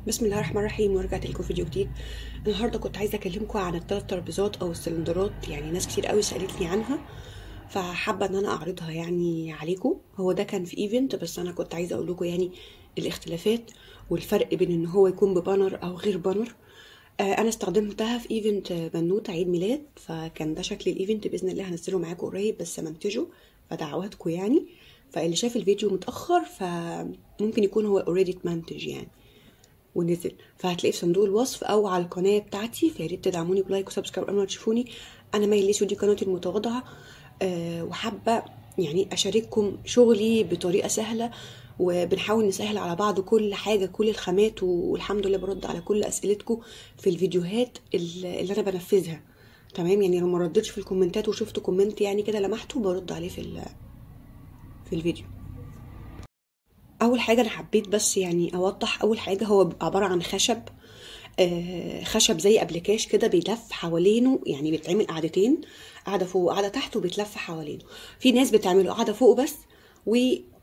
بسم الله الرحمن الرحيم ورجعت لكم فيديو جديد النهارده كنت عايزه اكلمكم عن الثلاث ترابيزات او السلندرات يعني ناس كتير قوي سالتني عنها فحابه ان انا اعرضها يعني عليكم هو ده كان في ايفنت بس انا كنت عايزه اقول لكم يعني الاختلافات والفرق بين ان هو يكون ببانر او غير بانر آه انا استخدمتها في ايفنت بنوته عيد ميلاد فكان ده شكل الايفنت باذن الله هنزله معاكم قريب بس منتجه فدعواتكم يعني فاللي شاف الفيديو متاخر فممكن يكون هو اوريدي اتمنتج يعني ونزل فهتلاقيه في صندوق الوصف او على القناه بتاعتي فيا ريت تدعموني بلايك وسبسكرايب قبل ما تشوفوني انا مايل ليسو دي قناتي المتواضعه أه وحابه يعني اشارككم شغلي بطريقه سهله وبنحاول نسهل على بعض كل حاجه كل الخامات والحمد لله برد على كل اسئلتكم في الفيديوهات اللي انا بنفذها تمام يعني لو ما ردتش في الكومنتات وشفت كومنت يعني كده لمحته برد عليه في في الفيديو اول حاجه انا حبيت بس يعني اوضح اول حاجه هو عباره عن خشب آه خشب زي ابلكاش كده بيلف حوالينه يعني بيتعمل قعدتين قاعده فوق وقاعده تحت وبيتلف حوالينه في ناس بتعمله قاعده فوق بس و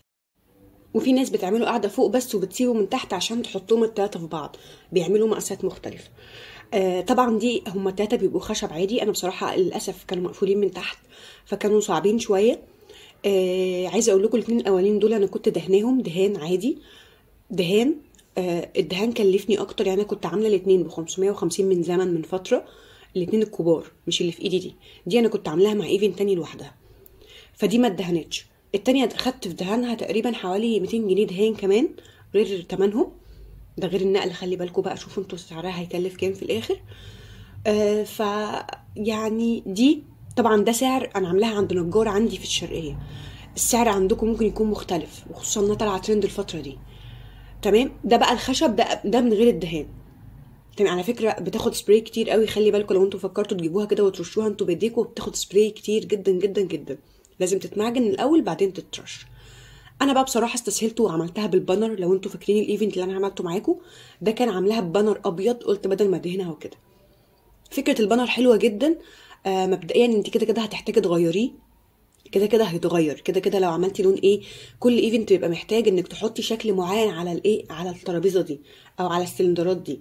وفي ناس بتعمله قاعده فوق بس وبتسيبه من تحت عشان تحطهم التلاته في بعض بيعملوا مقاسات مختلفه آه طبعا دي هما التلاته بيبقوا خشب عادي انا بصراحه للاسف كانوا مقفولين من تحت فكانوا صعبين شويه آه عايزه اقول لكم الاثنين الاولين دول انا كنت دهناهم دهان عادي دهان آه الدهان كلفني اكتر يعني انا كنت عامله الاثنين ب 550 من زمن من فتره الاثنين الكبار مش اللي في ايدي دي دي انا كنت عاملاها مع ايفنت تاني لوحدها فدي ما اتدهنتش التانية خدت في دهانها تقريبا حوالي 200 جنيه دهان كمان غير تمنهم ده غير النقل خلي بالكم بقى شوفوا انتوا سعرها هيكلف كام في الاخر آه ف يعني دي طبعا ده سعر انا عاملاها عند نجار عندي في الشرقيه السعر عندكم ممكن يكون مختلف وخصوصا انها طالعه ترند الفتره دي تمام ده بقى الخشب ده ده من غير الدهان تمام على فكره بتاخد سبراي كتير قوي خلي بالكم لو انتوا فكرتوا تجيبوها كده وترشوها انتوا بايديكم بتاخد سبراي كتير جدا جدا جدا لازم تتمعجن الاول بعدين تترش انا بقى بصراحه استسهلت وعملتها بالبانر لو انتوا فاكرين الايفنت اللي انا عملته معاكم ده كان عاملاها ببانر ابيض قلت بدل ما ادهنها وكده فكره البانر حلوه جدا آه مبدئيا انت كده كده هتحتاجي تغيريه كده كده هيتغير كده كده لو عملتي لون ايه كل ايفنت بيبقى محتاج انك تحطي شكل معين على الايه على الترابيزه دي او على السلندرات دي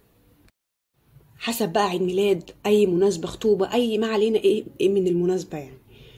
حسب بقى عيد ميلاد اي مناسبه خطوبه اي ما علينا ايه, إيه من المناسبه يعني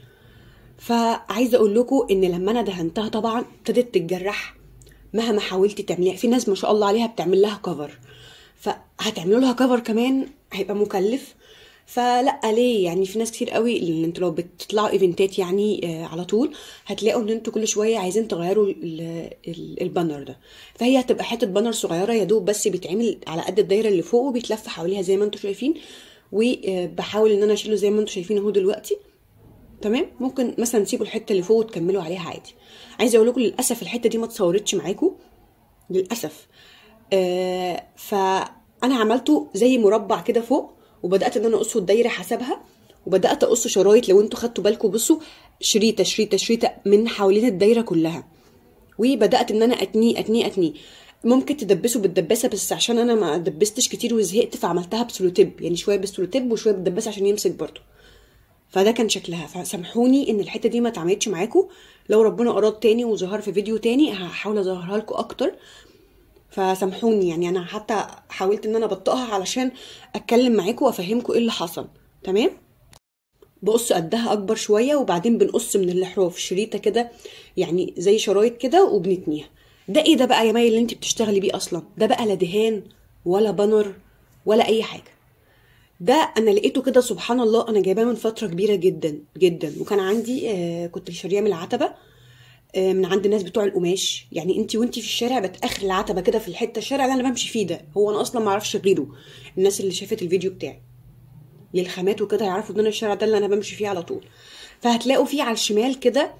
فعايزه اقول لكم ان لما انا دهنتها طبعا ابتدت تتجرح مهما حاولتي تعمليها في ناس ما شاء الله عليها بتعمل لها كفر فهتعملوا لها كفر كمان هيبقى مكلف فلا ليه يعني في ناس كتير قوي اللي انتوا لو بتطلعوا ايفنتات يعني آه على طول هتلاقوا ان انتوا كل شويه عايزين تغيروا ال ال البانر ده فهي هتبقى حته بانر صغيره يا دوب بس بيتعمل على قد الدايره اللي فوق وبيتلف حواليها زي ما انتوا شايفين وبحاول ان انا اشيله زي ما انتوا شايفين اهو دلوقتي تمام ممكن مثلا تسيبوا الحته اللي فوق وتكملوا عليها عادي عايزه اقول لكم للاسف الحته دي ما اتصورتش معاكم للاسف آه فانا عملته زي مربع كده فوق وبدات ان انا اقصه الدايره حسبها وبدات اقص شرايط لو انتوا خدتوا بالكم بصوا شريطه شريطه شريطه من حوالين الدايره كلها وبدات ان انا اتنيه اتنيه اتنيه ممكن تدبسوا بالدباسه بس عشان انا ما دبستش كتير وزهقت فعملتها بسلوتيب يعني شويه بسلوتيب وشويه بالدباسه عشان يمسك برضه فده كان شكلها فسامحوني ان الحته دي ما اتعملتش معاكم لو ربنا اراد تاني وظهر في فيديو تاني هحاول اظهرها لكم اكتر فسامحوني يعني انا حتى حاولت ان انا ابطئها علشان اتكلم معاكم وافهمكم ايه اللي حصل تمام بقص قدها اكبر شويه وبعدين بنقص من الاحراف شريطه كده يعني زي شرايط كده وبنتنيها ده ايه ده بقى يا مي اللي انت بتشتغلي بيه اصلا ده بقى لا دهان ولا بانر ولا اي حاجه ده انا لقيته كده سبحان الله انا جايباه من فتره كبيره جدا جدا وكان عندي آه كنت شاريه من العتبه من عند الناس بتوع القماش يعني انت وانت في الشارع بتاخر العتبه كده في الحته الشارع اللي انا بمشي فيه ده هو انا اصلا ما اعرفش غيره الناس اللي شافت الفيديو بتاعي للخامات وكده يعرفوا ان انا الشارع ده اللي انا بمشي فيه على طول فهتلاقوا فيه على الشمال كده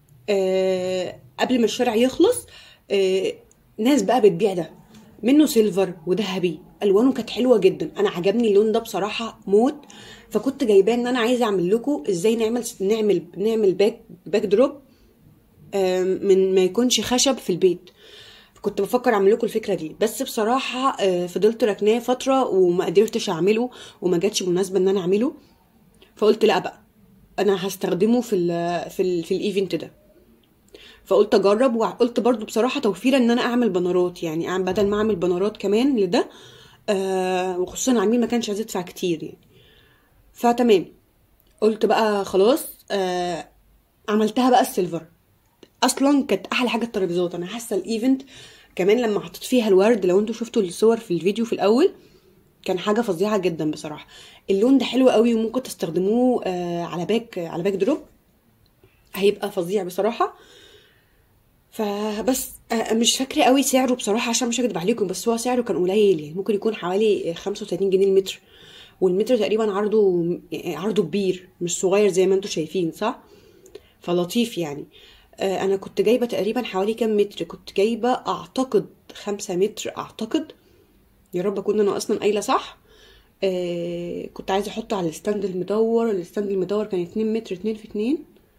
آه قبل ما الشارع يخلص آه ناس بقى بتبيع ده منه سيلفر وذهبي الوانه كانت حلوه جدا انا عجبني اللون ده بصراحه موت فكنت جايباه ان انا عايزه اعمل لكم ازاي نعمل نعمل نعمل باك باك دروب من ما يكونش خشب في البيت كنت بفكر اعمل لكم الفكره دي بس بصراحه فضلت راكناه فتره وما قدرتش اعمله وما جاتش مناسبه ان انا اعمله فقلت لا بقى انا هستخدمه في ال في ال في الايفنت ده فقلت اجرب وقلت برضو بصراحه توفيرا ان انا اعمل بنرات يعني أعمل بدل ما اعمل بنرات كمان لده آه وخصوصا العميل ما كانش عايز يدفع كتير يعني فتمام قلت بقى خلاص آه عملتها بقى السيلفر اصلا كانت احلى حاجه الترابيزات انا حاسه الايفنت كمان لما حطيت فيها الورد لو انتوا شفتوا الصور في الفيديو في الاول كان حاجه فظيعه جدا بصراحه اللون ده حلو قوي وممكن تستخدموه آه على باك على باك دروب هيبقى فظيع بصراحه فبس آه مش فاكره قوي سعره بصراحه عشان مش هكدب عليكم بس هو سعره كان قليل يعني ممكن يكون حوالي 35 جنيه المتر والمتر تقريبا عرضه عرضه كبير مش صغير زي ما انتوا شايفين صح فلطيف يعني آه انا كنت جايبه تقريبا حوالي كام متر كنت جايبه اعتقد خمسة متر اعتقد يا رب اكون انا اصلا قايله صح آه كنت عايزه احطه على الستاند المدور الستاند المدور كان اتنين متر اتنين في اتنين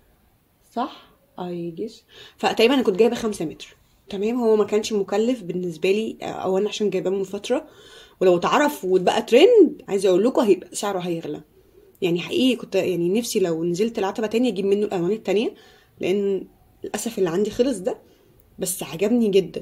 صح اي جيس فتقريبا انا كنت جايبه خمسة متر تمام هو ما كانش مكلف بالنسبه لي او انا عشان جايباه من فتره ولو اتعرف واتبقى ترند عايزه اقول لكم هيبقى سعره هيغلى يعني حقيقي كنت يعني نفسي لو نزلت العتبه تانية اجيب منه الالوان التانية لان للاسف اللي عندي خلص ده بس عجبني جدا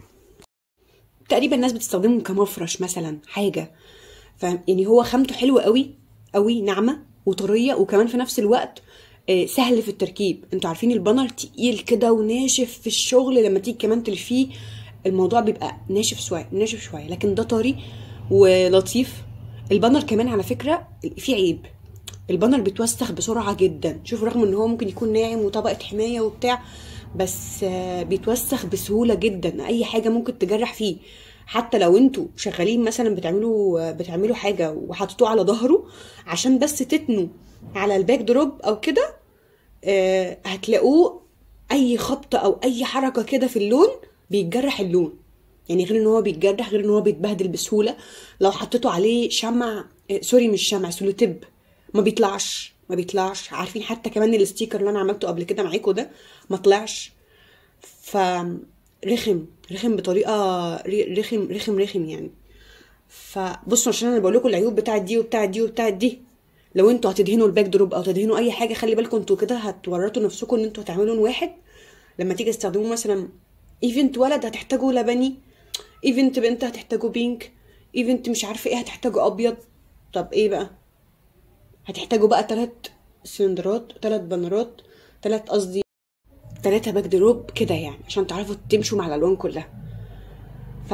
تقريبا الناس بتستخدمه كمفرش مثلا حاجه ف يعني هو خامته حلوه قوي قوي ناعمه وطريه وكمان في نفس الوقت سهل في التركيب انتوا عارفين البانر تقيل كده وناشف في الشغل لما تيجي كمان تلفيه الموضوع بيبقى ناشف شويه ناشف شويه لكن ده طري ولطيف البانر كمان على فكره فيه عيب البانر بيتوسخ بسرعه جدا شوف رغم ان هو ممكن يكون ناعم وطبقه حمايه وبتاع بس بيتوسخ بسهوله جدا اي حاجه ممكن تجرح فيه حتى لو انتوا شغالين مثلا بتعملوا بتعملوا حاجه وحطيتوه على ظهره عشان بس تتنوا على الباك دروب او كده آه هتلاقوه اي خبطه او اي حركه كده في اللون بيتجرح اللون يعني غير ان هو بيتجرح غير ان هو بيتبهدل بسهوله لو حطيتوا عليه شمع آه سوري مش شمع سولوتيب ما بيطلعش ما بيطلعش عارفين حتى كمان الستيكر اللي انا عملته قبل كده معاكم ده ما طلعش ف رخم رخم بطريقه رخم رخم رخم يعني فبصوا عشان انا بقول لكم العيوب بتاعت دي وبتاعت دي وبتاعت دي لو انتوا هتدهنوا الباك دروب او تدهنوا اي حاجه خلي بالكم انتوا كده هتورطوا نفسكم ان انتوا هتعملوا لون واحد لما تيجي تستخدموه مثلا ايفنت ولد هتحتاجوا لبني ايفنت بنت هتحتاجوا بينك ايفنت مش عارفه ايه هتحتاجوا ابيض طب ايه بقى هتحتاجوا بقى تلات سلندرات تلات بنرات تلات قصدي تلاتة باك دروب كده يعني عشان تعرفوا تمشوا مع الالوان كلها ف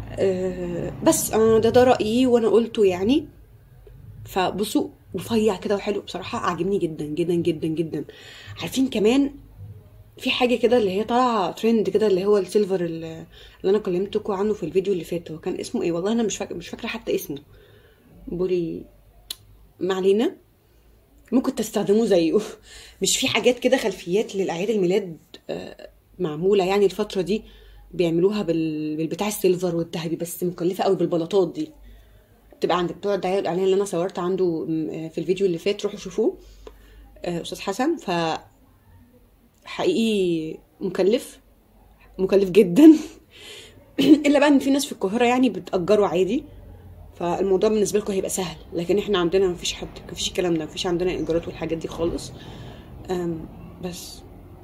بس انا ده ده رايي وانا قلته يعني فبصوا رفيع كده وحلو بصراحه عاجبني جدا جدا جدا جدا عارفين كمان في حاجه كده اللي هي طالعه ترند كده اللي هو السيلفر اللي انا كلمتكم عنه في الفيديو اللي فات هو كان اسمه ايه والله انا مش فاكره مش فاكره حتى اسمه بولي ما علينا ممكن تستخدموه زيه مش في حاجات كده خلفيات للاعياد الميلاد معموله يعني الفتره دي بيعملوها بالبتاع السيلفر والذهبي بس مكلفه قوي بالبلاطات دي بتبقى عند بتوع الدعايه والاعلان اللي انا صورت عنده في الفيديو اللي فات روحوا شوفوه استاذ حسن ف حقيقي مكلف مكلف جدا الا بقى ان في ناس في القاهره يعني بتاجره عادي فالموضوع بالنسبه لكم هيبقى سهل لكن احنا عندنا مفيش حد مفيش الكلام ده مفيش عندنا ايجارات والحاجات دي خالص بس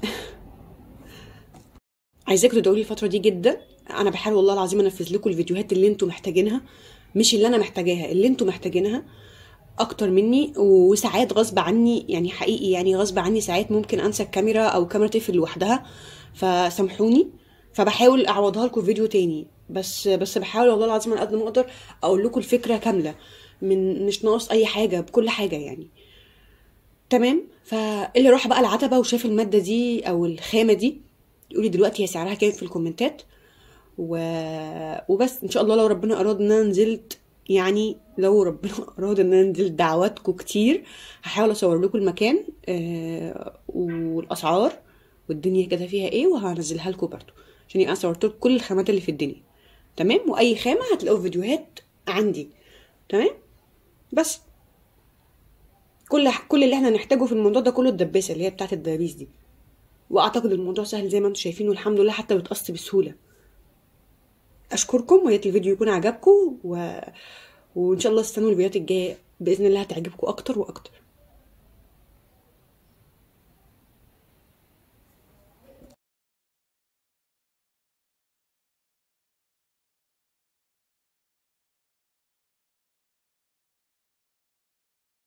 عايزاكم تدعوا لي الفتره دي جدا انا بحاول والله العظيم انفذ لكم الفيديوهات اللي انتم محتاجينها مش اللي انا محتاجاها اللي انتم محتاجينها اكتر مني وساعات غصب عني يعني حقيقي يعني غصب عني ساعات ممكن انسى الكاميرا او كاميرا تقفل لوحدها فسامحوني فبحاول اعوضها لكم في فيديو تاني بس بس بحاول والله العظيم على قد ما اقدر اقول لكم الفكره كامله من مش ناقص اي حاجه بكل حاجه يعني تمام فاللي راح بقى العتبه وشاف الماده دي او الخامه دي يقولي دلوقتي هي سعرها كام في الكومنتات و... وبس ان شاء الله لو ربنا اراد ان انا نزلت يعني لو ربنا اراد ان انا انزل دعواتكم كتير هحاول اصور لكم المكان آه والاسعار والدنيا كده فيها ايه وهنزلها لكم برضو عشان يبقى صورت لكم كل الخامات اللي في الدنيا تمام واي خامه هتلاقوا فيديوهات عندي تمام بس كل كل اللي احنا نحتاجه في الموضوع ده كله الدباسه اللي هي بتاعه الدبابيس دي واعتقد الموضوع سهل زي ما انتم شايفين والحمد لله حتى بتقص بسهوله اشكركم ويا الفيديو يكون عجبكم و... وان شاء الله استنوا الفيديوهات الجايه باذن الله هتعجبكم اكتر واكتر